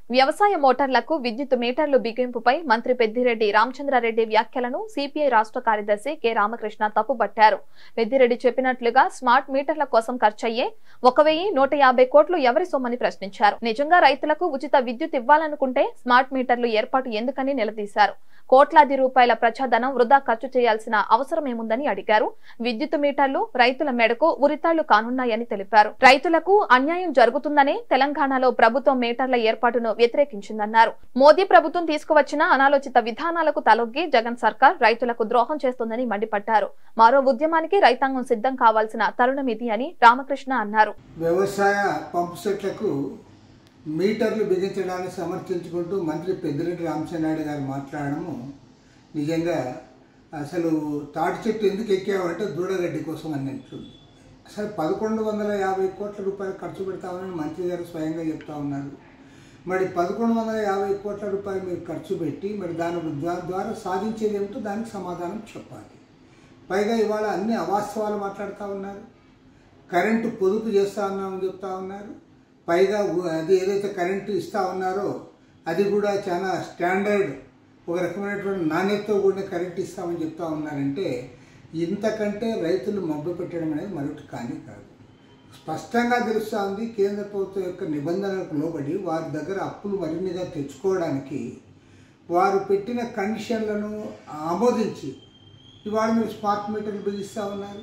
వ్యవసాయ మోటార్లకు విద్యుత్ మీటర్లు బిగింపుపై మంత్రి పెద్దిరెడ్డి రామచంద్రారెడ్డి వ్యాఖ్యలను సిపిఐ రాష్ట్ర కార్యదర్శి కె రామకృష్ణ తప్పుపట్టారు పెద్దిరెడ్డి చెప్పినట్లుగా స్మార్ట్ మీటర్ల కోసం ఖర్చయ్యే ఒక వెయ్యి నూట యాభై కోట్లు ఎవరి సొమ్మని ప్రశ్నించారు నిజంగా రైతులకు ఉచిత విద్యుత్ ఇవ్వాలనుకుంటే స్మార్ట్ మీటర్లు ఏర్పాటు ఎందుకని నిలదీశారు కోట్లాది రూపాయల ప్రజాధనం వృధా ఖర్చు చేయాల్సిన అవసరం ఏముందని అడిగారు విద్యుత్ మీటర్లు రైతుల మెడకు ఉరితాళ్లు కానున్నాయని తెలిపారు రైతులకు అన్యాయం జరుగుతుందనే తెలంగాణలో ప్రభుత్వం మీటర్ల ఏర్పాటును వ్యతిరేకించిందన్నారు మోదీ ప్రభుత్వం తీసుకువచ్చిన అనాలోచిత విధానాలకు తలొగ్గి జగన్ సర్కార్ రైతులకు ద్రోహం చేస్తోందని మండిపడ్డారు మరో ఉద్యమానికి రైతాంగం సిద్ధం కావాల్సిన తరుణం ఇది అని రామకృష్ణ అన్నారు వ్యవసాయ పంపు సెట్లకు మీటర్లు బిగించడాన్ని సమర్థించుకుంటూ మంత్రి పెద్దిరెడ్డి రామచంద్రారెడ్డి గారు మాట్లాడడము నిజంగా అసలు తాటి చెట్టు ఎందుకు ఎక్కామంటే దూడగడ్డి కోసం అన్నట్లుంది అసలు పదకొండు వందల యాభై కోట్ల రూపాయలు ఖర్చు పెడతామని మంత్రి గారు స్వయంగా చెప్తా ఉన్నారు మరి పదకొండు వందల యాభై కోట్ల రూపాయలు మీరు ఖర్చు పెట్టి మరి దాని దాని ద్వారా సాధించేది ఏమిటో దానికి సమాధానం చెప్పాలి పైగా ఇవాళ అన్ని అవాస్తవాలు మాట్లాడుతూ ఉన్నారు కరెంటు పొదుపు చేస్తా ఉన్నామని చెప్తా ఉన్నారు పైగా ఉ- అది ఏదైతే కరెంటు ఇస్తా ఉన్నారో అది కూడా చాలా స్టాండర్డ్ ఒక రకమైనటువంటి నాణ్యతతో కూడిన కరెంట్ ఇస్తామని చెప్తా ఉన్నారంటే ఇంతకంటే రైతులు మభ్య పెట్టడం అనేది మరొకటి కానీ కాదు స్పష్టంగా తెలుస్తూ ఉంది కేంద్ర ప్రభుత్వం యొక్క నిబంధనలకు లోబడి వారి దగ్గర అప్పులు మరిన్నిగా తెచ్చుకోవడానికి వారు పెట్టిన కండిషన్లను ఆమోదించి ఇవాళ మీరు స్మార్ట్ మీటర్లు బిగిస్తూ ఉన్నారు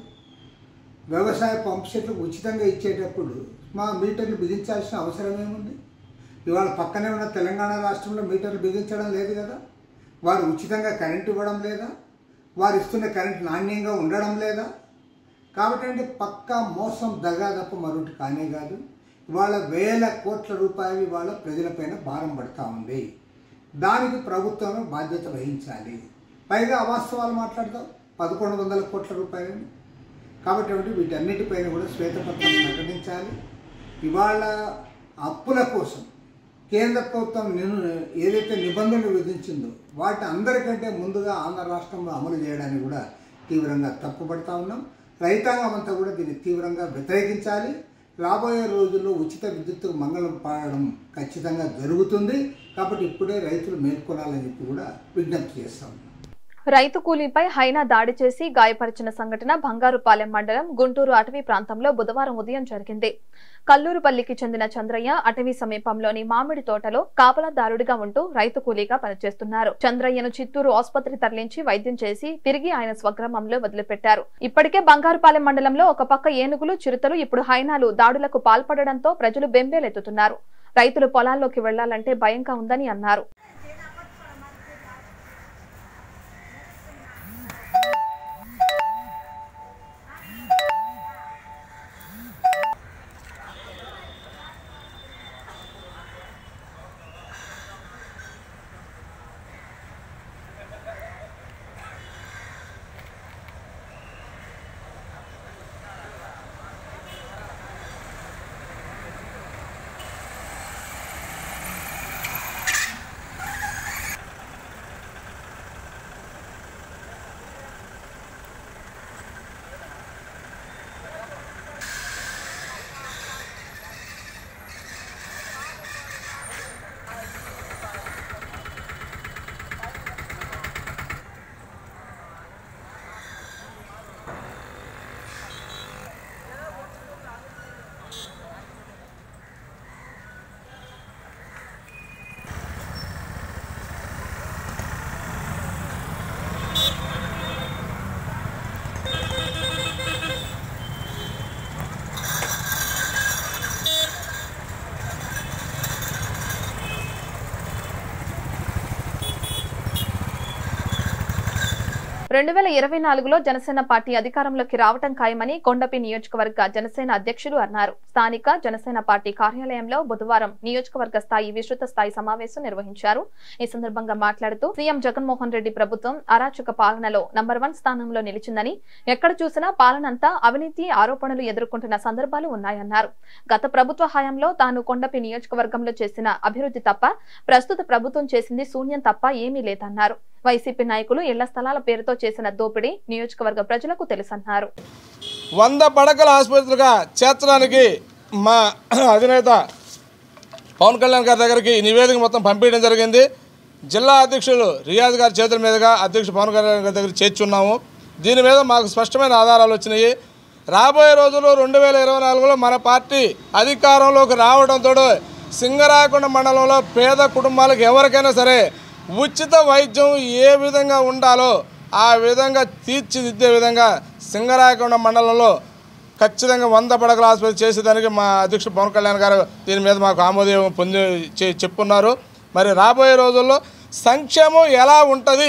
వ్యవసాయ పంప్ సెట్లకు ఉచితంగా ఇచ్చేటప్పుడు మా మీటర్లు బిగించాల్సిన అవసరం ఏముంది ఇవాళ పక్కనే ఉన్న తెలంగాణ రాష్ట్రంలో మీటర్లు బిగించడం లేదు కదా వారు ఉచితంగా కరెంట్ ఇవ్వడం లేదా వారు ఇస్తున్న కరెంట్ నాణ్యంగా ఉండడం లేదా కాబట్టి అంటే పక్కా మోసం దగా తప్ప మరొకటి కానే కాదు ఇవాళ వేల కోట్ల రూపాయలు ఇవాళ ప్రజలపైన భారం పడతా ఉంది దానికి ప్రభుత్వమే బాధ్యత వహించాలి పైగా అవాస్తవాలు మాట్లాడతాం పదకొండు వందల కోట్ల రూపాయలని కాబట్టి ఏమిటి వీటన్నిటిపైన కూడా శ్వేతపత్రం ప్రకటించాలి ఇవాళ అప్పుల కోసం కేంద్ర ప్రభుత్వం నిను ఏదైతే నిబంధనలు విధించిందో వాటి అందరికంటే ముందుగా ఆంధ్ర రాష్ట్రంలో అమలు చేయడానికి కూడా తీవ్రంగా తప్పుపడతా ఉన్నాం రైతాంగం అంతా కూడా దీన్ని తీవ్రంగా వ్యతిరేకించాలి రాబోయే రోజుల్లో ఉచిత విద్యుత్తుకు మంగళం పాడడం ఖచ్చితంగా జరుగుతుంది కాబట్టి ఇప్పుడే రైతులు మేల్కొనాలని చెప్పి కూడా విజ్ఞప్తి చేస్తా ఉన్నాం రైతు కూలీపై హైనా దాడి చేసి గాయపరిచిన సంఘటన బంగారుపాలెం మండలం గుంటూరు అటవీ ప్రాంతంలో బుధవారం ఉదయం జరిగింది కల్లూరుపల్లికి చెందిన చంద్రయ్య అటవీ సమీపంలోని మామిడి తోటలో కాపలాదారుడిగా ఉంటూ రైతు కూలీగా పనిచేస్తున్నారు చంద్రయ్యను చిత్తూరు ఆసుపత్రి తరలించి వైద్యం చేసి తిరిగి ఆయన స్వగ్రామంలో వదిలిపెట్టారు ఇప్పటికే బంగారుపాలెం మండలంలో ఒక పక్క ఏనుగులు చిరుతలు ఇప్పుడు హైనాలు దాడులకు పాల్పడడంతో ప్రజలు బెంబేలెత్తుతున్నారు రైతులు పొలాల్లోకి వెళ్లాలంటే భయంగా ఉందని అన్నారు రెండు వేల ఇరవై నాలుగులో జనసేన పార్టీ అధికారంలోకి రావటం ఖాయమని కొండపి నియోజకవర్గ జనసేన అధ్యక్షుడు అన్నారు స్థానిక జనసేన పార్టీ కార్యాలయంలో బుధవారం నియోజకవర్గ స్థాయి విస్తృత స్థాయి సమావేశం నిర్వహించారు ఈ సందర్భంగా మాట్లాడుతూ సీఎం జగన్మోహన్ రెడ్డి ప్రభుత్వం అరాచక పాలనలో నంబర్ వన్ స్థానంలో నిలిచిందని ఎక్కడ చూసినా పాలనంతా అవినీతి ఆరోపణలు ఎదుర్కొంటున్న సందర్భాలు ఉన్నాయన్నారు గత ప్రభుత్వ హయాంలో తాను కొండపి నియోజకవర్గంలో చేసిన అభివృద్ధి తప్ప ప్రస్తుత ప్రభుత్వం చేసింది శూన్యం తప్ప ఏమీ లేదన్నారు వైసీపీ నాయకులు ఇళ్ల స్థలాల పేరుతో చేసిన దోపిడీ నియోజకవర్గ ప్రజలకు తెలుసన్నారు వంద పడకల ఆసుపత్రిగా చేర్చడానికి మా అధినేత పవన్ కళ్యాణ్ గారి దగ్గరికి ఈ నివేదిక మొత్తం పంపించడం జరిగింది జిల్లా అధ్యక్షులు రియాజ్ గారి చేతుల మీదుగా అధ్యక్షుడు పవన్ కళ్యాణ్ గారి దగ్గర చేర్చున్నాము దీని మీద మాకు స్పష్టమైన ఆధారాలు వచ్చినాయి రాబోయే రోజుల్లో రెండు వేల ఇరవై నాలుగులో మన పార్టీ అధికారంలోకి రావడంతో సింగరాకొండ మండలంలో పేద కుటుంబాలకు ఎవరికైనా సరే ఉచిత వైద్యం ఏ విధంగా ఉండాలో ఆ విధంగా తీర్చిదిద్దే విధంగా సింగరాకొండ మండలంలో ఖచ్చితంగా వంద పడకల ఆసుపత్రి చేసేదానికి మా అధ్యక్షుడు పవన్ కళ్యాణ్ గారు దీని మీద మాకు ఆమోదం పొంది చె- చెప్పున్నారు మరి రాబోయే రోజుల్లో సంక్షేమం ఎలా ఉంటుంది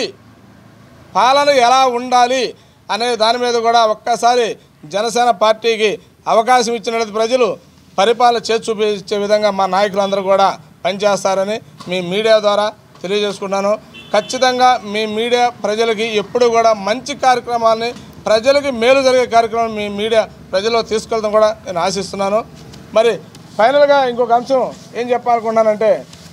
పాలన ఎలా ఉండాలి అనే దాని మీద కూడా ఒక్కసారి జనసేన పార్టీకి అవకాశం ఇచ్చినట్టు ప్రజలు పరిపాలన చేసి చూపించే విధంగా మా నాయకులందరూ కూడా పనిచేస్తారని మీ మీడియా ద్వారా తెలియజేసుకున్నాను ఖచ్చితంగా మీ మీడియా ప్రజలకి ఎప్పుడు కూడా మంచి కార్యక్రమాన్ని ప్రజలకి మేలు జరిగే కార్యక్రమం మీ మీడియా ప్రజల్లో తీసుకెళ్తాం కూడా నేను ఆశిస్తున్నాను మరి ఫైనల్గా ఇంకొక అంశం ఏం చెప్పాలనుకున్నానంటే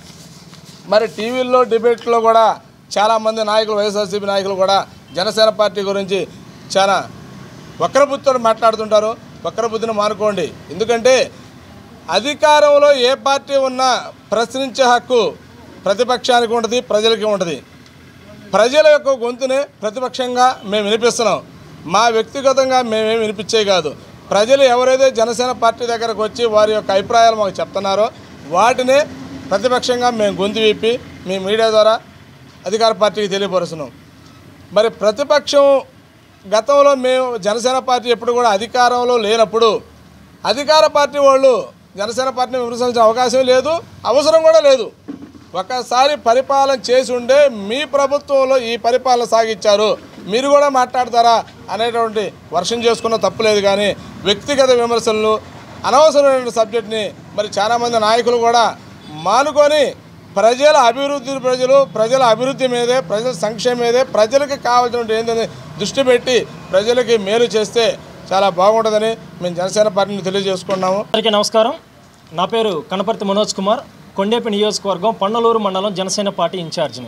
మరి టీవీల్లో డిబేట్లో కూడా చాలామంది నాయకులు వైఎస్ఆర్సీపీ నాయకులు కూడా జనసేన పార్టీ గురించి చాలా వక్రబుద్ధితో మాట్లాడుతుంటారు వక్రబుద్ధిని మానుకోండి ఎందుకంటే అధికారంలో ఏ పార్టీ ఉన్నా ప్రశ్నించే హక్కు ప్రతిపక్షానికి ఉంటుంది ప్రజలకి ఉంటుంది ప్రజల యొక్క గొంతునే ప్రతిపక్షంగా మేము వినిపిస్తున్నాం మా వ్యక్తిగతంగా మేమేం వినిపించే కాదు ప్రజలు ఎవరైతే జనసేన పార్టీ దగ్గరకు వచ్చి వారి యొక్క అభిప్రాయాలు మాకు చెప్తున్నారో వాటినే ప్రతిపక్షంగా మేము గొంతు విప్పి మీ మీడియా ద్వారా అధికార పార్టీకి తెలియపరుస్తున్నాం మరి ప్రతిపక్షం గతంలో మేము జనసేన పార్టీ ఎప్పుడు కూడా అధికారంలో లేనప్పుడు అధికార పార్టీ వాళ్ళు జనసేన పార్టీని విమర్శించిన అవకాశం లేదు అవసరం కూడా లేదు ఒకసారి పరిపాలన చేసి ఉండే మీ ప్రభుత్వంలో ఈ పరిపాలన సాగించారు మీరు కూడా మాట్లాడతారా అనేటువంటి వర్షం చేసుకున్న తప్పులేదు కానీ వ్యక్తిగత విమర్శలు అనవసరమైన సబ్జెక్ట్ని మరి చాలామంది నాయకులు కూడా మానుకొని ప్రజల అభివృద్ధి ప్రజలు ప్రజల అభివృద్ధి మీదే ప్రజల సంక్షేమం మీదే ప్రజలకు కావాల్సినటువంటి ఏంటని దృష్టి పెట్టి ప్రజలకి మేలు చేస్తే చాలా బాగుంటుందని మేము జనసేన పార్టీని తెలియజేసుకున్నాము అందరికీ నమస్కారం నా పేరు కనపర్తి మనోజ్ కుమార్ కొండేపి నియోజకవర్గం పండలూరు మండలం జనసేన పార్టీ ఇన్ఛార్జిని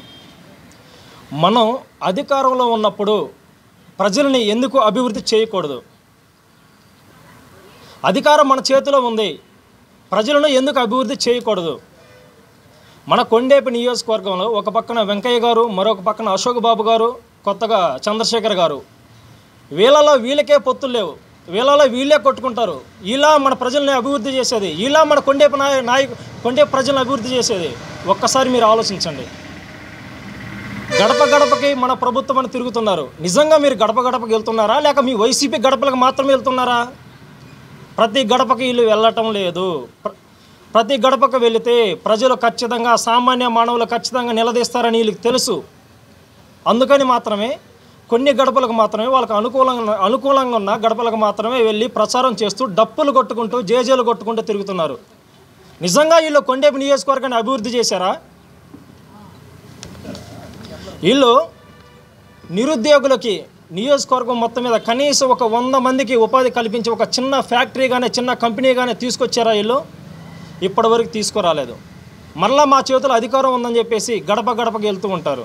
మనం అధికారంలో ఉన్నప్పుడు ప్రజల్ని ఎందుకు అభివృద్ధి చేయకూడదు అధికారం మన చేతిలో ఉంది ప్రజలను ఎందుకు అభివృద్ధి చేయకూడదు మన కొండేపి నియోజకవర్గంలో ఒక పక్కన వెంకయ్య గారు మరొక పక్కన అశోక్ బాబు గారు కొత్తగా చంద్రశేఖర్ గారు వీళ్ళలో వీళ్ళకే పొత్తులు లేవు వీళ్ళలో వీళ్ళే కొట్టుకుంటారు ఇలా మన ప్రజల్ని అభివృద్ధి చేసేది ఇలా మన కొండేపు నాయ నాయకు కొండేపు ప్రజలను అభివృద్ధి చేసేది ఒక్కసారి మీరు ఆలోచించండి గడప గడపకి మన ప్రభుత్వం అని తిరుగుతున్నారు నిజంగా మీరు గడప గడపకి వెళ్తున్నారా లేక మీ వైసీపీ గడపలకు మాత్రమే వెళ్తున్నారా ప్రతి గడపకి వీళ్ళు వెళ్ళటం లేదు ప్ర- ప్రతి గడపకు వెళితే ప్రజలు ఖచ్చితంగా సామాన్య మానవులు ఖచ్చితంగా నిలదీస్తారని వీళ్ళకి తెలుసు అందుకని మాత్రమే కొన్ని గడపలకు మాత్రమే వాళ్ళకి అనుకూలంగా అనుకూలంగా ఉన్న గడపలకు మాత్రమే వెళ్ళి ప్రచారం చేస్తూ డప్పులు కొట్టుకుంటూ జేజేలు కొట్టుకుంటూ తిరుగుతున్నారు నిజంగా వీళ్ళు కొండేపు నియోజకవర్గాన్ని అభివృద్ధి చేశారా వీళ్ళు నిరుద్యోగులకి నియోజకవర్గం మొత్తం మీద కనీసం ఒక వంద మందికి ఉపాధి కల్పించి ఒక చిన్న ఫ్యాక్టరీ కానీ చిన్న కంపెనీ కానీ తీసుకొచ్చారా వీళ్ళు ఇప్పటివరకు తీసుకురాలేదు మరలా మా చేతిలో అధికారం ఉందని చెప్పేసి గడప గడపకి వెళ్తూ ఉంటారు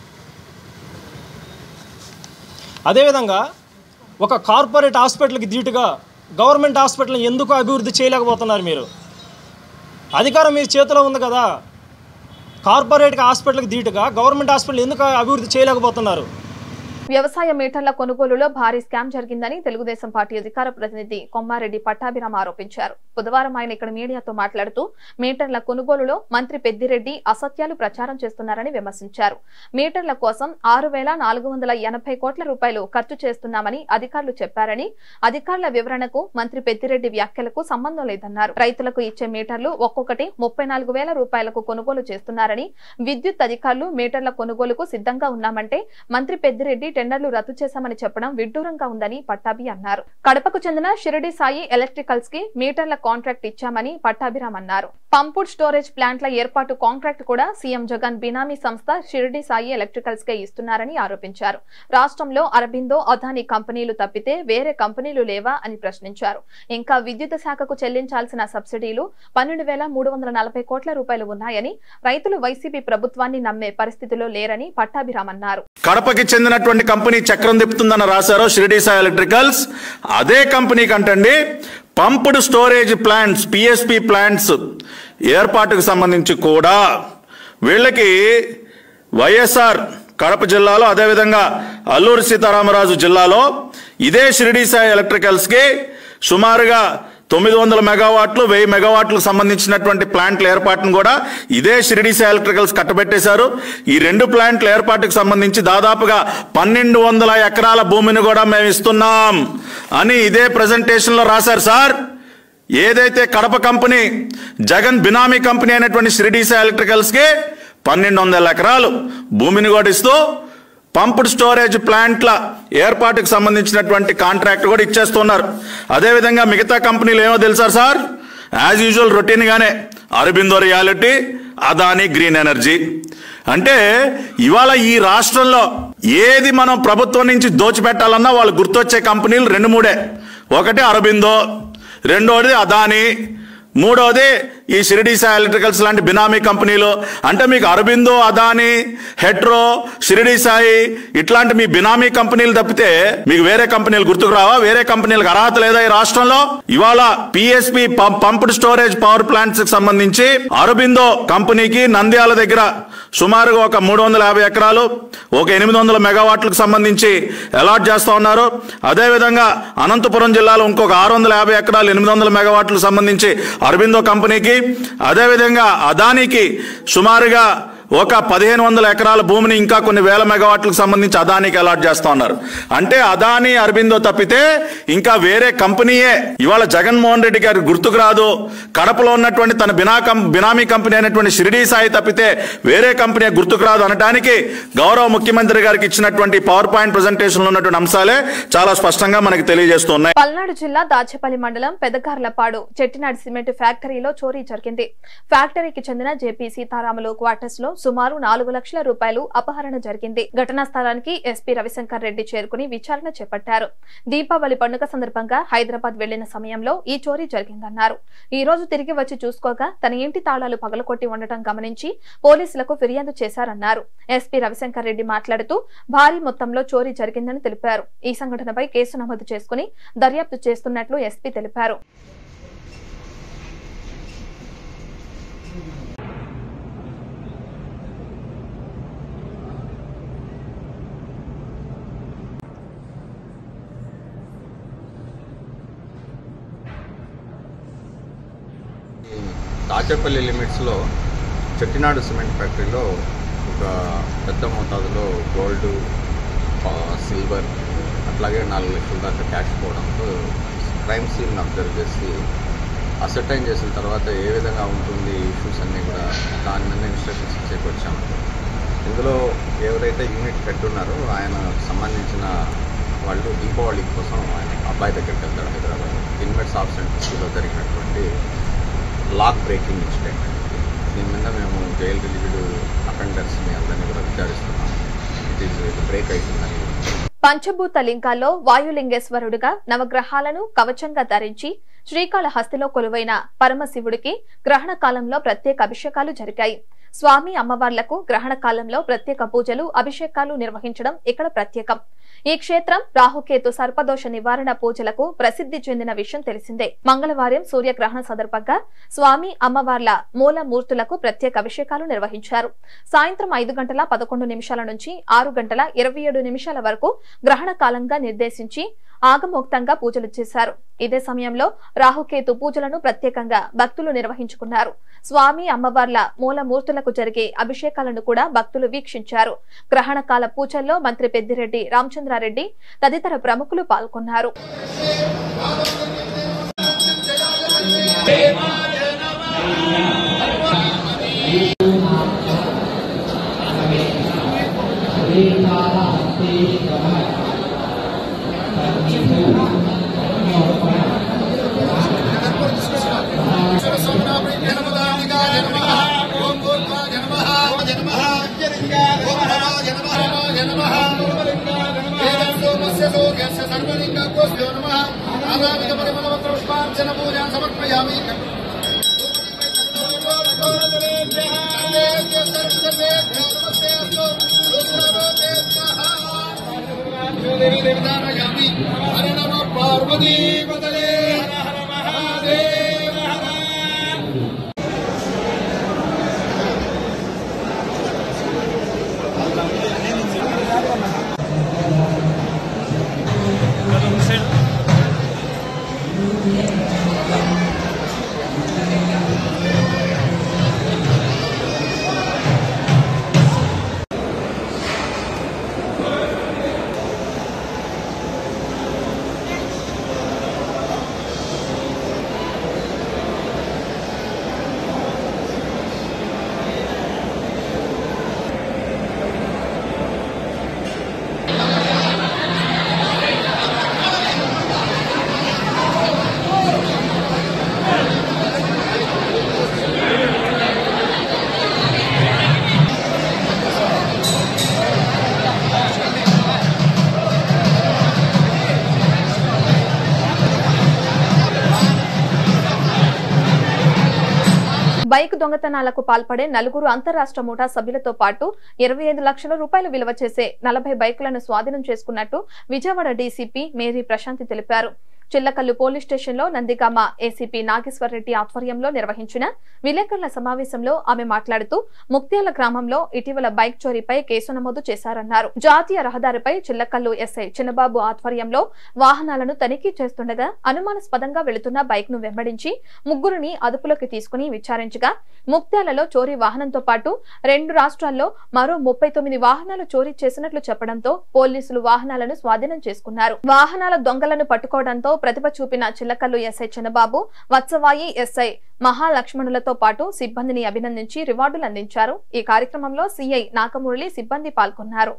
అదేవిధంగా ఒక కార్పొరేట్ హాస్పిటల్కి ధీటుగా గవర్నమెంట్ హాస్పిటల్ని ఎందుకు అభివృద్ధి చేయలేకపోతున్నారు మీరు అధికారం మీ చేతిలో ఉంది కదా కార్పొరేట్ హాస్పిటల్కి ధీటుగా గవర్నమెంట్ హాస్పిటల్ ఎందుకు అభివృద్ధి చేయలేకపోతున్నారు వ్యవసాయ మీటర్ల కొనుగోలులో భారీ స్కామ్ జరిగిందని తెలుగుదేశం పార్టీ అధికార ప్రతినిధి కొమ్మారెడ్డి పట్టాభిరామ్ ఆరోపించారు బుధవారం ఆయన ఇక్కడ మీడియాతో మాట్లాడుతూ మీటర్ల కొనుగోలులో మంత్రి పెద్దిరెడ్డి అసత్యాలు ప్రచారం చేస్తున్నారని విమర్శించారు మీటర్ల కోసం ఆరు వేల నాలుగు వందల ఎనభై కోట్ల రూపాయలు ఖర్చు చేస్తున్నామని అధికారులు చెప్పారని అధికారుల వివరణకు మంత్రి పెద్దిరెడ్డి వ్యాఖ్యలకు సంబంధం లేదన్నారు రైతులకు ఇచ్చే మీటర్లు ఒక్కొక్కటి ముప్పై నాలుగు వేల రూపాయలకు కొనుగోలు చేస్తున్నారని విద్యుత్ అధికారులు మీటర్ల కొనుగోలుకు సిద్ధంగా ఉన్నామంటే మంత్రి పెద్దిరెడ్డి టెండర్లు రద్దు చేశామని చెప్పడం విడ్డూరంగా ఉందని పట్టాభి అన్నారు కడపకు చెందిన షిరిడి సాయి ఎలక్ట్రికల్స్ కి మీటర్ల కాంట్రాక్ట్ ఇచ్చామని పట్టాభిరామ్ అన్నారు పంపుడ్ స్టోరేజ్ ప్లాంట్ల ఏర్పాటు కాంట్రాక్ట్ కూడా సీఎం జగన్ బినామీ సంస్థ షిరిడి సాయి ఎలక్ట్రికల్స్ కే ఇస్తున్నారని ఆరోపించారు రాష్ట్రంలో అరబిందో అదానీ కంపెనీలు తప్పితే వేరే కంపెనీలు లేవా అని ప్రశ్నించారు ఇంకా విద్యుత్ శాఖకు చెల్లించాల్సిన సబ్సిడీలు పన్నెండు వేల మూడు వందల నలభై కోట్ల రూపాయలు ఉన్నాయని రైతులు వైసీపీ ప్రభుత్వాన్ని నమ్మే పరిస్థితిలో లేరని పట్టాభిరామ్ అన్నారు కడపకి చెందినటువంటి కంపెనీ చక్రం తిప్పుతుందని రాశారో షిరిడి సాయి ఎలక్ట్రికల్స్ అదే కంపెనీ కంటండి pumped storage plants PSP plants ఏర్పాటుకు సంబంధించి కూడా వీళ్ళకి వైఎస్ఆర్ కడప జిల్లాలో అదేవిధంగా అల్లూరి సీతారామరాజు జిల్లాలో ఇదే షిరిడి సాయి ఎలక్ట్రికల్స్కి సుమారుగా తొమ్మిది వందల మెగావాట్లు వెయ్యి మెగావాట్లకు సంబంధించినటువంటి ప్లాంట్ల ఏర్పాటును కూడా ఇదే షిరిడి సాయి ఎలక్ట్రికల్స్ కట్టబెట్టేశారు ఈ రెండు ప్లాంట్ల ఏర్పాటుకు సంబంధించి దాదాపుగా పన్నెండు వందల ఎకరాల భూమిని కూడా మేము ఇస్తున్నాం అని ఇదే ప్రజెంటేషన్లో రాశారు సార్ ఏదైతే కడప కంపెనీ జగన్ బినామీ కంపెనీ అయినటువంటి షిరిడి సాయి ఎలక్ట్రికల్స్కి పన్నెండు వందల ఎకరాలు భూమిని కూడా ఇస్తూ పంప్డ్ స్టోరేజ్ ప్లాంట్ల ఏర్పాటుకు సంబంధించినటువంటి కాంట్రాక్ట్ కూడా ఇచ్చేస్తున్నారు అదేవిధంగా మిగతా కంపెనీలు ఏమో తెలుసా సార్ యాజ్ యూజువల్ రొటీన్గానే Aurobindo realty Adani green energy అంటే ఇవాళ ఈ రాష్ట్రంలో ఏది మనం ప్రభుత్వం నుంచి దోచిపెట్టాలన్నా వాళ్ళు గుర్తొచ్చే కంపెనీలు రెండు మూడే ఒకటి అరబిందో రెండోది అదాని మూడోది ఈ షిరిడి సాయి ఎలక్ట్రికల్స్ లాంటి బినామీ కంపెనీలు అంటే మీకు అరబిందో అదాని హెట్రో షిరిడి సాయి ఇట్లాంటి మీ బినామీ కంపెనీలు తప్పితే మీకు వేరే కంపెనీలు గుర్తుకు రావా వేరే కంపెనీలకు అర్హత లేదా ఈ రాష్ట్రంలో ఇవాళ PSP pumped storage power plants కి సంబంధించి అరబిందో కంపెనీకి నంద్యాల దగ్గర సుమారుగా ఒక మూడు వందల యాభై ఎకరాలు ఒక ఎనిమిది వందల మెగావాట్లకు సంబంధించి అలాట్ చేస్తా ఉన్నారు అదేవిధంగా అనంతపురం జిల్లాలో ఇంకొక ఆరు వందల యాభై ఎకరాలు ఎనిమిది వందల మెగావాట్లకు సంబంధించి అరబిందో కంపెనీకి అదేవిధంగా అదానికి సుమారుగా ఒక పదిహేను వందల ఎకరాల భూమిని ఇంకా కొన్ని వేల మెగావాట్లకు సంబంధించి అదానికి అలాట్ చేస్తా ఉన్నారు అంటే అదాని అరబిందో తప్పితే ఇంకా వేరే కంపెనీయే ఇవాళ జగన్మోహన్ రెడ్డి గారి గుర్తుకు రాదు కడపలో ఉన్నటువంటి తన బినా కం- బినామీ కంపెనీ అయినటువంటి షిరిడి సాయి తప్పితే వేరే కంపెనీ గుర్తుకు రాదు అనడానికి గౌరవ ముఖ్యమంత్రి గారికి ఇచ్చినటువంటి పవర్ పాయింట్ ప్రజెంటేషన్ లో ఉన్నటువంటి అంశాలే చాలా స్పష్టంగా మనకి తెలియజేస్తున్నాయి పల్నాడు జిల్లా దాచేపల్లి మండలం పెదకార్లపాడు చెట్టినాడు సిమెంట్ ఫ్యాక్టరీలో చోరీ జరిగింది ఫ్యాక్టరీకి చెందిన జేపీ సీతారాములు క్వార్టర్స్ లో సుమారు నాలుగు లక్షల రూపాయలు అపహరణ జరిగింది ఘటనా స్థలానికి ఎస్పీ రవిశంకర్ రెడ్డి చేరుకుని విచారణ చేపట్టారు దీపావళి పండుగ సందర్భంగా హైదరాబాద్ వెళ్లిన సమయంలో ఈ చోరీ జరిగిందన్నారు ఈ రోజు తిరిగి వచ్చి చూసుకోగా తన ఇంటి తాళాలు పగలకొట్టి ఉండటం గమనించి పోలీసులకు ఫిర్యాదు చేశారన్నారు ఎస్పీ రవిశంకర్ రెడ్డి మాట్లాడుతూ భారీ మొత్తంలో చోరీ జరిగిందని తెలిపారు ఈ సంఘటనపై కేసు నమోదు చేసుకుని దర్యాప్తు చేస్తున్నట్లు ఎస్పీ తెలిపారు దాచేపల్లి లిమిట్స్లో చెట్టినాడు సిమెంట్ ఫ్యాక్టరీలో ఒక పెద్ద మోతాదులో గోల్డ్ ఆ, సిల్వర్ అట్లాగే నాలుగు లక్షల దాకా క్యాష్ పోవడంతో క్రైమ్ సీన్ అబ్జర్వ్ చేసి అసర్టైన్ చేసిన తర్వాత ఏ విధంగా ఉంటుంది ఇష్యూస్ అన్నీ కూడా దాని మీద ఇన్స్ట్రక్షన్స్ ఇచ్చేకి వచ్చాము ఇందులో ఎవరైతే యూనిట్ హెడ్ ఉన్నారో ఆయన సంబంధించిన వాళ్ళు దీపావళి కోసం ఆయన అబ్బాయి దగ్గరికి వెళ్తారు హైదరాబాద్ ఇన్వెట్స్ ఆబ్సెంట్స్లో జరిగినటువంటి లాక్ బ్రేకింగ్ ఇన్సిడెంట్ దీని మీద మేము జైల్ రిలీవ్డ్ అఫెండర్స్ని అందరినీ కూడా విచారిస్తున్నాం ఇట్ ఈస్ బ్రేక్ అవుతుందని పంచభూత లింగాల్లో వాయులింగేశ్వరుడుగా నవగ్రహాలను కవచంగా ధరించి శ్రీకాళహస్తిలో కొలువైన పరమశివుడికి గ్రహణ కాలంలో ప్రత్యేక అభిషేకాలు జరిగాయి స్వామి అమ్మవార్లకు గ్రహణ కాలంలో ప్రత్యేక పూజలు అభిషేకాలు నిర్వహించడం ఇక్కడ ప్రత్యేకం ఈ క్షేత్రం రాహుకేతు సర్పదోష నివారణ పూజలకు ప్రసిద్ధి చెందిన విషయం తెలిసిందే మంగళవారం సూర్యగ్రహణ సందర్భంగా స్వామి అమ్మవార్ల మూల మూర్తులకు ప్రత్యేక అభిషేకాలు నిర్వహించారు సాయంత్రం ఐదు గంటల పదకొండు నిమిషాల నుంచి ఆరు గంటల ఇరవై ఏడు నిమిషాల వరకు గ్రహణ కాలంగా నిర్దేశించి ఆగమోక్తంగా పూజలు చేశారు ఇదే సమయంలో రాహుకేతు పూజలను ప్రత్యేకంగా భక్తులు నిర్వహించుకున్నారు స్వామి అమ్మవార్ల మూలమూర్తులకు జరిగే అభిషేకాలను కూడా భక్తులు వీక్షించారు గ్రహణ కాల పూజల్లో మంత్రి పెద్దిరెడ్డి రామచంద్రారెడ్డి తదితర ప్రముఖులు పాల్గొన్నారు సమర్పయామి పార్వతీ బైక్ దొంగతనాలకు పాల్పడే నలుగురు అంతరాష్ట్ర ముఠా సభ్యులతో పాటు ఇరవై ఐదు లక్షల రూపాయలు విలువ చేసే నలభై బైకులను స్వాధీనం చేసుకున్నట్టు విజయవాడ డీసీపీ మేరీ ప్రశాంతి తెలిపారు చిల్లకల్లు పోలీస్ స్టేషన్లో నందిగామ ఏసీపీ నాగేశ్వరరెడ్డి ఆధ్వర్యంలో నిర్వహించిన విలేకరుల సమావేశంలో ఆమె మాట్లాడుతూ ముక్త్యాల గ్రామంలో ఇటీవల బైక్ చోరీపై కేసు నమోదు చేశారన్నారు జాతీయ రహదారిపై చిల్లకల్లు ఎస్ఐ చిన్నబాబు ఆధ్వర్యంలో వాహనాలను తనిఖీ చేస్తుండగా అనుమానాస్పదంగా వెళుతున్న బైక్ ను వెంబడించి ముగ్గురిని అదుపులోకి తీసుకుని విచారించగా ముక్త్యాలలో చోరీ వాహనంతో పాటు రెండు రాష్ట్రాల్లో మరో ముప్పై తొమ్మిది వాహనాలు చోరీ చేసినట్లు చెప్పడంతో పోలీసులు వాహనాలను స్వాధీనం చేసుకున్నారు వాహనాల దొంగలను పట్టుకోవడంతో ప్రతిభ చూపిన చిల్లకల్లు ఎస్ఐ చిన్నబాబు వత్సవాయి ఎస్ఐ మహాలక్ష్మణులతో పాటు సిబ్బందిని అభినందించి రివార్డులు అందించారు ఈ కార్యక్రమంలో సిఐ నాగమురళి సిబ్బంది పాల్గొన్నారు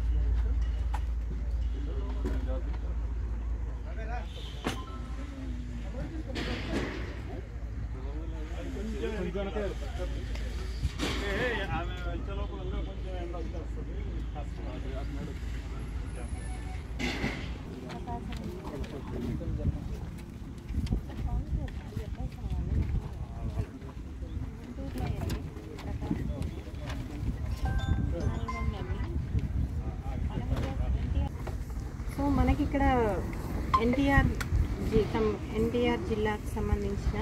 సో మనకి ఇక్కడ ఎన్టీఆర్ జి కం- ఎన్టీఆర్ జిల్లాకు సంబంధించిన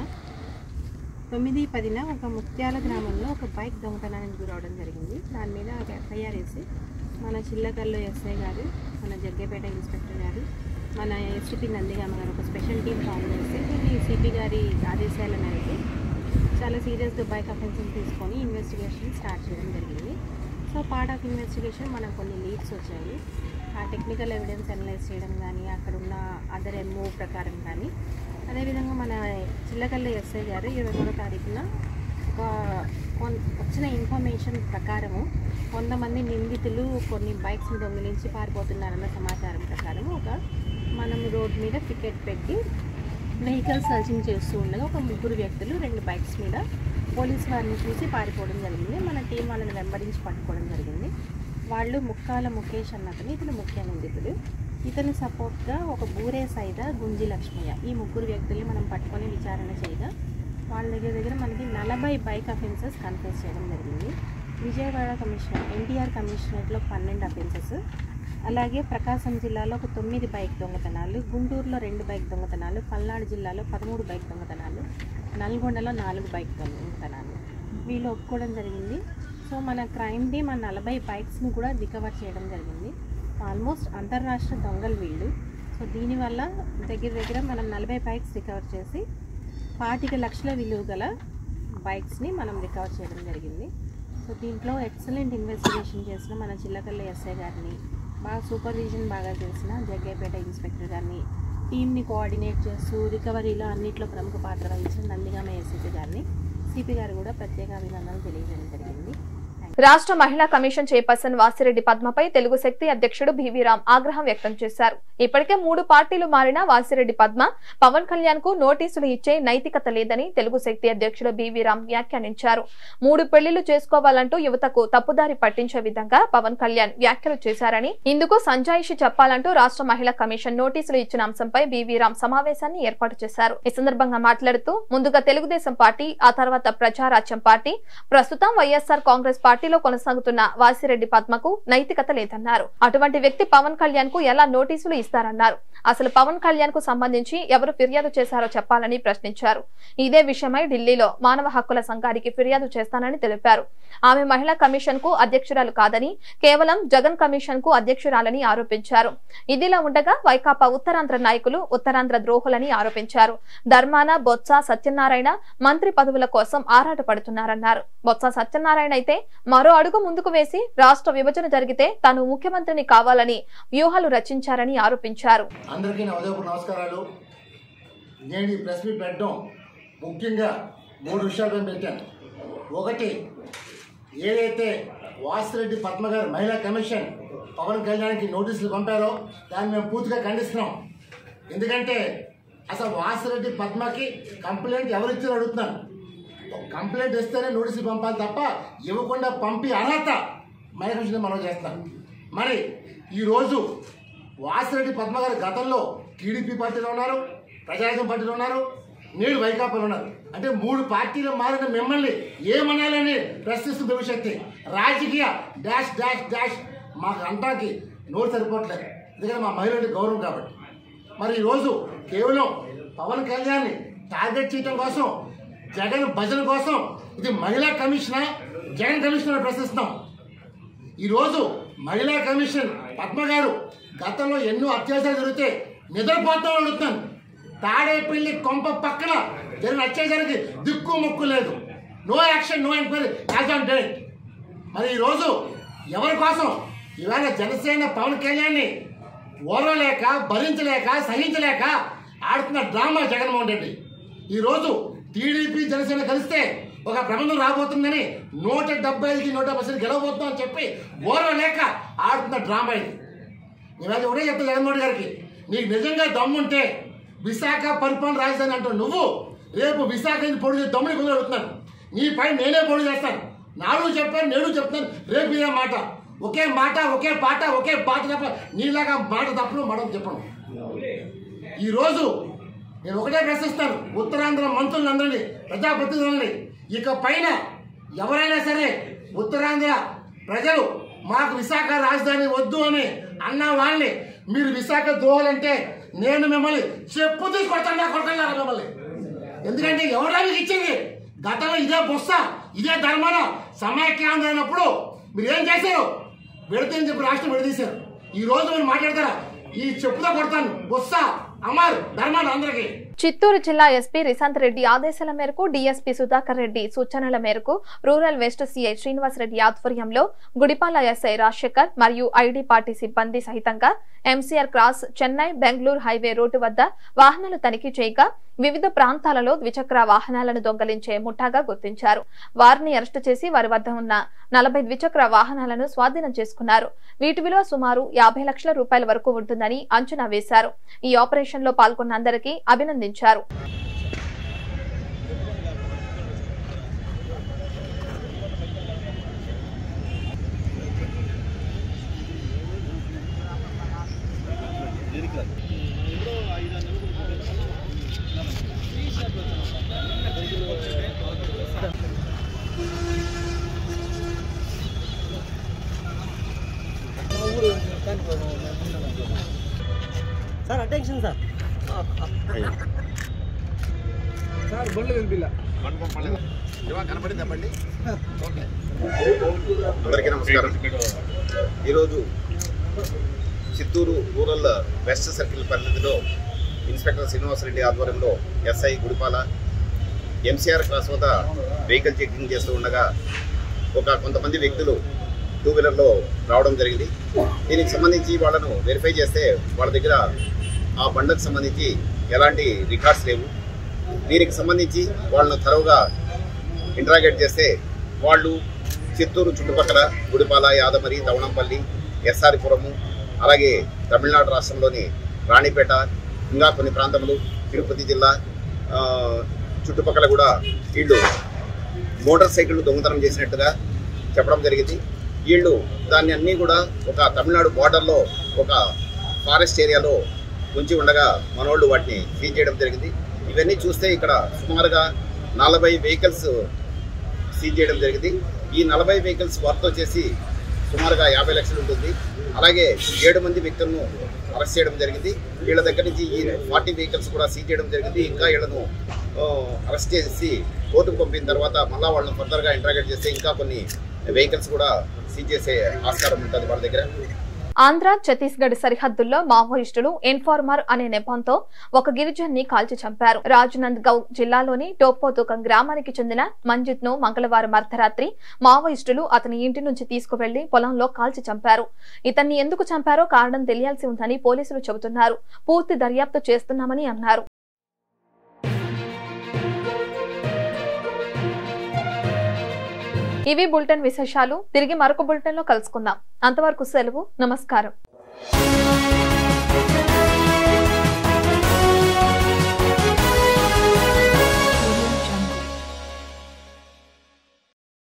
తొమ్మిది పదిన ఒక ముత్యాల గ్రామంలో ఒక బైక్ దొంగతనానికి గురవడం జరిగింది దాని మీద ఒక ఎఫ్ఐఆర్ వేసి మన చిల్లకల్లు ఎస్ఐ గారు మన జగ్గేపేట ఇన్స్పెక్టర్ గారు మన ఎస్టిపి నందిగామ గారు ఒక స్పెషల్ టీం ఫామ్ చేసి దీన్ని సిపి గారి ఆదేశాల మేరకు చాలా సీరియస్గా బైక్ అఫెన్స్ని తీసుకొని ఇన్వెస్టిగేషన్ స్టార్ట్ చేయడం జరిగింది సో పార్ట్ ఆఫ్ ఇన్వెస్టిగేషన్ మనకు కొన్ని లీడ్స్ వచ్చాయి ఆ టెక్నికల్ ఎవిడెన్స్ అనలైజ్ చేయడం కానీ అక్కడ ఉన్న అదర్ ఎంఓ ప్రకారం కానీ అదేవిధంగా మన చిల్లకల్ల ఎస్ఐ గారు ఇరవై మూడో తారీఖున ఒక కొన్- వచ్చిన ఇన్ఫర్మేషన్ ప్రకారము కొంతమంది నిందితులు కొన్ని బైక్స్ని దొంగిలించి పారిపోతున్నారన్న సమాచారం ప్రకారం ఒక మనం రోడ్ మీద టికెట్ పెట్టి వెహికల్ సర్చింగ్ చేస్తూ ఉండగా ఒక ముగ్గురు వ్యక్తులు రెండు బైక్స్ మీద పోలీస్ వారిని చూసి పారిపోవడం జరిగింది మన టీం వాళ్ళని వెంబడించి పట్టుకోవడం జరిగింది వాళ్ళు ముక్కాల ముఖేష్ అన్నతను ఇతను ముఖ్య నిందితుడు ఇతని సపోర్ట్గా ఒక బూరే సైద గుంజి లక్ష్మయ్య ఈ ముగ్గురు వ్యక్తుల్ని మనం పట్టుకొని విచారణ చేయగా వాళ్ళ దగ్గర దగ్గర మనకి నలభై బైక్ అఫెన్సెస్ కన్ఫెస్ చేయడం జరిగింది విజయవాడ కమిషనర్ ఎన్టీఆర్ కమిషనరేట్లో పన్నెండు అఫెన్సెస్ అలాగే ప్రకాశం జిల్లాలో ఒక తొమ్మిది బైక్ దొంగతనాలు గుంటూరులో రెండు బైక్ దొంగతనాలు పల్నాడు జిల్లాలో పదమూడు బైక్ దొంగతనాలు నల్గొండలో నాలుగు బైక్ దొంగతనాలు వీళ్ళు ఒప్పుకోవడం జరిగింది సో మన క్రైమ్ టీమ్ ఆ నలభై బైక్స్ని కూడా రికవర్ చేయడం జరిగింది ఆల్మోస్ట్ అంతర్రాష్ట్ర దొంగలు వీళ్ళు సో దీనివల్ల దగ్గర దగ్గర మనం నలభై బైక్స్ రికవర్ చేసి పాతిక లక్షల విలువ గల బైక్స్ని మనం రికవర్ చేయడం జరిగింది సో దీంట్లో ఎక్సలెంట్ ఇన్వెస్టిగేషన్ చేసిన మన చిల్లకల్ల ఎస్ఐ గారిని బాగా సూపర్విజన్ బాగా చేసిన జగ్గేపేట ఇన్స్పెక్టర్ గారిని టీమ్ని కోఆర్డినేట్ చేస్తూ రికవరీలో అన్నిట్లో ప్రముఖ పాత్ర వహించిన నందిగామ ఏసీపీ గారిని సిపి గారు కూడా ప్రత్యేక అభినందనలు తెలియజేయడం జరిగింది రాష్ట్ర మహిళా కమిషన్ చైర్పర్సన్ వాసిరెడ్డి పద్మపై తెలుగు శక్తి అధ్యక్షుడు బివి రామ్ ఆగ్రహం వ్యక్తం చేశారు ఇప్పటికే మూడు పార్టీలు మారిన వాసిరెడ్డి పద్మ పవన్ కళ్యాణ్ కు నోటీసులు ఇచ్చే నైతికత లేదని తెలుగు శక్తి అధ్యక్షుడు బివి రామ్ వ్యాఖ్యానించారు మూడు పెళ్లిళ్లు చేసుకోవాలంటూ యువతకు తప్పుదారి పట్టించే విధంగా పవన్ కళ్యాణ్ వ్యాఖ్యలు చేశారని ఇందుకు సంజాయిషి చెప్పాలంటూ రాష్ట్ర మహిళా కమిషన్ నోటీసులు ఇచ్చిన అంశంపై బివి రామ్ సమావేశాన్ని ఏర్పాటు చేశారు ఈ సందర్భంగా మాట్లాడుతూ ముందుగా తెలుగుదేశం పార్టీ ఆ తర్వాత ప్రజారాజ్యం పార్టీ ప్రస్తుతం వైఎస్ఆర్ కాంగ్రెస్ పార్టీలో కొనసాగుతున్న వాసిరెడ్డి పద్మకు నైతికత లేదన్నారు అటువంటి వ్యక్తి పవన్ కళ్యాణ్ కు ఎలా నోటీసులు ఇస్తారన్నారు అసలు పవన్ కళ్యాణ్ కు సంబంధించి ఎవరు ఫిర్యాదు చేశారో చెప్పాలని ప్రశ్నించారు ఇదే విషయమై ఢిల్లీలో మానవ హక్కుల సంఘానికి ఫిర్యాదు చేస్తానని తెలిపారు ఆమె మహిళా కమిషన్ కు అధ్యక్షురాలు కాదని కేవలం జగన్ కమిషన్ కు అధ్యక్షురాలని ఆరోపించారు ఇదిలా ఉండగా వైకాపా ఉత్తరాంధ్ర నాయకులు ఉత్తరాంధ్ర ద్రోహులని ఆరోపించారు ధర్మాన బొత్స సత్యనారాయణ మంత్రి పదవుల కోసం ఆరాటపడుతున్నారన్నారు బొత్స సత్యనారాయణ అయితే మరో అడుగు ముందుకు వేసి రాష్ట్ర విభజన జరిగితే తాను ముఖ్యమంత్రిని కావాలని వ్యూహాలు రచించారని ఆరోపించారు అందరికీ నా ఉదయపూర్ నమస్కారాలు నేను ఈ ప్రెస్ మీట్ పెట్టడం ముఖ్యంగా మూడు విషయాలపై పెట్టాను ఒకటి ఏదైతే వాసిరెడ్డి పద్మ గారు మహిళా కమిషన్ పవన్ కళ్యాణ్కి నోటీసులు పంపారో దాన్ని మేము పూర్తిగా ఖండిస్తున్నాం ఎందుకంటే అసలు వాసిరెడ్డి పద్మకి కంప్లైంట్ ఎవరు ఇచ్చారో అడుగుతున్నాను ఒక కంప్లైంట్ ఇస్తేనే నోటీసులు పంపాలి తప్ప ఇవ్వకుండా పంపి అర్హత మహిళా కమిషన్ మనం చేస్తాం మరి ఈరోజు వాసిరెడ్డి పద్మ గారు గతంలో టీడీపీ పార్టీలో ఉన్నారు ప్రజారాజ్యం పార్టీలో ఉన్నారు నేడు వైకాపాలు ఉన్నారు అంటే మూడు పార్టీలు మారిన మిమ్మల్ని ఏమనాలని ప్రశ్నిస్తుంది భవిష్యత్తు రాజకీయ డాష్ డాష్ డాష్ మాకు అంటానికి నోరు సరిపోవట్లేదు ఎందుకంటే మా మహిళలకు గౌరవం కాబట్టి మరి ఈరోజు కేవలం పవన్ కళ్యాణ్ని టార్గెట్ చేయడం కోసం జగన్ భజన కోసం ఇది మహిళా కమిషనా జగన్ కమిషనర్ ప్రశ్నిస్తున్నాం ఈరోజు మహిళా కమిషన్ పద్మ గారు గతంలో ఎన్నో అత్యాచారాలు జరిగితే నిద్రపోతాం అడుగుతాను తాడేపల్లి కొంప పక్కన జరిగిన అత్యాచారానికి దిక్కు ముక్కు లేదు no action no enquiry as on date మరి ఈరోజు ఎవరి కోసం ఇవాళ జనసేన పవన్ కళ్యాణ్ని ఓర్వలేక భరించలేక సహించలేక ఆడుతున్న డ్రామా జగన్మోహన్ రెడ్డి ఈరోజు టీడీపీ జనసేన కలిస్తే ఒక ప్రబంధం రాబోతుందని నూట డెబ్బై ఐదుకి నూట పర్సెంట్ గెలవబోతున్నాం అని చెప్పి ఓర్వలేక ఆడుతున్న డ్రామా ఇది ఇవాళ ఒకటే చెప్తా జగన్మోహన్ గారికి నీకు నిజంగా దమ్ముంటే విశాఖ పరిపాలన రాజధాని అంటావు నువ్వు రేపు విశాఖ నుంచి పొడి చేసి దమ్ముని కుదిరి అడుగుతున్నాను నీ పై నేనే పొడి చేస్తాను నాడు చెప్పాను నేడు చెప్తాను రేపు ఇదే మాట ఒకే మాట ఒకే పాట ఒకే పాట తప్ప నీలాగా మాట తప్పను మనం చెప్పను ఈరోజు నేను ఒకటే ప్రశ్నిస్తాను ఉత్తరాంధ్ర మంత్రులందరినీ ప్రజాప్రతినిధులని ఇక పైన ఎవరైనా సరే ఉత్తరాంధ్ర ప్రజలు మాకు విశాఖ రాజధాని వద్దు అని అన్న వాళ్ళని మీరు విశాఖ ద్రోహాలంటే నేను మిమ్మల్ని చెప్పు తీసుకొస్తాను నా కొడతాను మిమ్మల్ని ఎందుకంటే ఎవరా మీకు ఇచ్చింది గతంలో ఇదే బొస్స ఇదే ధర్మాన సమైక్యాంధ్ర అయినప్పుడు మీరు ఏం చేశారు విడతని చెప్పి రాష్ట్రం విడదీశారు ఈ రోజు మీరు మాట్లాడతారా ఈ చెప్పుతో కొడతాను బొస్స అమర్ ధర్మాన అందరికీ చిత్తూరు జిల్లా ఎస్పీ రిశాంత్ రెడ్డి ఆదేశాల మేరకు డీఎస్పీ సుధాకర్ రెడ్డి సూచనల మేరకు rural west CI Srinivas Reddy ఆధ్వర్యంలో గుడిపాల ఎస్ఐ రాజశేఖర్ మరియు ఐడి పార్టీ సిబ్బంది సహితంగా MCR cross Chennai Bengaluru highway road వద్ద వాహనాలు తనిఖీ చేయగా వివిధ ప్రాంతాలలో ద్విచక్ర వాహనాలను దొంగలించే ముఠాగా గుర్తించారు వారిని అరెస్టు చేసి వారి వద్ద ఉన్న నలభై ద్విచక్ర వాహనాలను స్వాధీనం చేసుకున్నారు వీటి విలువ సుమారు యాభై లక్షల రూపాయల వరకు ఉంటుందని అంచనా వేశారు ఈ ఆపరేషన్ లో పాల్గొన్న అందరికీ అభినందించారు సార్ అటెన్షన్ సార్ అందరికీ నమస్కారం ఈరోజు చిత్తూరు రూరల్ వెస్ట్ సర్కిల్ పరిధిలో ఇన్స్పెక్టర్ శ్రీనివాసరెడ్డి ఆధ్వర్యంలో ఎస్ఐ గుడిపాల ఎంసీఆర్ క్లాస్ వద్ద వెహికల్ చెకింగ్ చేస్తూ ఉండగా ఒక కొంతమంది వ్యక్తులు టూ వీలర్లో రావడం జరిగింది దీనికి సంబంధించి వాళ్ళను వెరిఫై చేస్తే వాళ్ళ దగ్గర ఆ బండకు సంబంధించి ఎలాంటి రికార్డ్స్ లేవు దీనికి సంబంధించి వాళ్ళను తరువుగా ఇంటరాగేట్ చేస్తే వాళ్ళు చిత్తూరు చుట్టుపక్కల గుడిపాల యాదమరి దవణంపల్లి ఎస్ఆర్పురము అలాగే తమిళనాడు రాష్ట్రంలోని రాణిపేట ఇంకా కొన్ని ప్రాంతములు తిరుపతి జిల్లా ఆ, చుట్టుపక్కల కూడా వీళ్ళు మోటార్ సైకిల్ దొంగతనం చేసినట్టుగా చెప్పడం జరిగింది వీళ్ళు దాన్ని అన్నీ కూడా ఒక తమిళనాడు బార్డర్లో ఒక ఫారెస్ట్ ఏరియాలో ఉంచి ఉండగా మనోళ్ళు వాటిని సీజ్ చేయడం జరిగింది ఇవన్నీ చూస్తే ఇక్కడ సుమారుగా నలభై వెహికల్స్ సీజ్ చేయడం జరిగింది ఈ నలభై వెహికల్స్ వర్త్ వచ్చేసి సుమారుగా యాభై లక్షలు ఉంటుంది అలాగే ఏడు మంది వ్యక్తులను అరెస్ట్ చేయడం జరిగింది వీళ్ళ దగ్గర నుంచి ఈ ఫార్టీ వెహికల్స్ కూడా సీజ్ చేయడం జరిగింది ఇంకా వీళ్ళను అరెస్ట్ చేసి కోర్టుకు పంపిన తర్వాత మళ్ళీ వాళ్ళని ఫర్దర్గా ఇంట్రాగేట్ చేస్తే ఇంకా కొన్ని వెహికల్స్ కూడా సీజ్ చేసే ఆస్కారం ఉంటుంది వాళ్ళ దగ్గర ఆంధ్ర ఛత్తీస్గఢ్ సరిహద్దుల్లో మావోయిస్టులు ఇన్ఫార్మర్ అనే నెపంతో ఒక గిరిజన్ని కాల్చి చంపారు రాజ్నంద్ గౌ జిల్లాలోని టోపోతుకం గ్రామానికి చెందిన మంజిత్ ను మంగళవారం అర్ధరాత్రి మావోయిస్టులు అతని ఇంటి నుంచి తీసుకువెళ్లి పొలంలో కాల్చి చంపారు ఇతన్ని ఎందుకు చంపారో కారణం తెలియాల్సి ఉందని పోలీసులు చెబుతున్నారు పూర్తి దర్యాప్తు చేస్తున్నామని అన్నారు ఇవి బులెటిన్ విశేషాలు తిరిగి మరొక బులెటిన్ లో కలుసుకుందాం అంతవరకు సెలవు నమస్కారం